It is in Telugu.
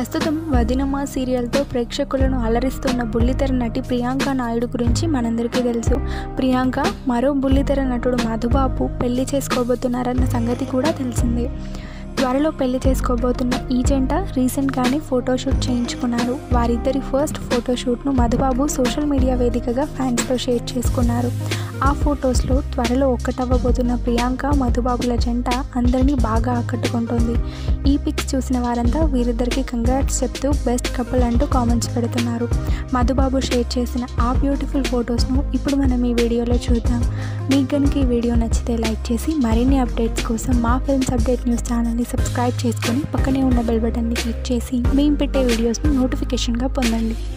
ప్రస్తుతం వదినమ్మ సీరియల్తో ప్రేక్షకులను అలరిస్తున్న బుల్లితెర నటి ప్రియాంక నాయుడు గురించి మనందరికీ తెలుసు ప్రియాంక మరో బుల్లితెర నటుడు మధుబాబు పెళ్లి చేసుకోబోతున్నారన్న సంగతి కూడా తెలిసిందే త్వరలో పెళ్లి చేసుకోబోతున్న ఈ జంట రీసెంట్గానే ఫోటోషూట్ చేయించుకున్నారు వారిద్దరి ఫస్ట్ ఫోటోషూట్ను మధుబాబు సోషల్ మీడియా వేదికగా ఫ్యాన్స్తో షేర్ చేసుకున్నారు ఆ ఫొటోస్లో త్వరలో ఒక్కటవ్వబోతున్న ప్రియాంక మధుబాబుల జంట అందరినీ బాగా ఆకట్టుకుంటోంది ఈ పిక్స్ చూసిన వారంతా వీరిద్దరికి కంగ్రాట్స్ చెప్తూ బెస్ట్ కపుల్ అంటూ కామెంట్స్ పెడుతున్నారు మధుబాబు షేర్ చేసిన ఆ బ్యూటిఫుల్ ఫొటోస్ను ఇప్పుడు మనం ఈ వీడియోలో చూద్దాం మీకు కనుక ఈ వీడియో నచ్చితే లైక్ చేసి మరిన్ని అప్డేట్స్ కోసం మా ఫిల్మ్స్ అప్డేట్ న్యూస్ ఛానల్ని సబ్స్క్రైబ్ చేసుకొని పక్కనే ఉన్న బెల్ బటన్ని క్లిక్ చేసి మేము పెట్టే వీడియోస్ను నోటిఫికేషన్గా పొందండి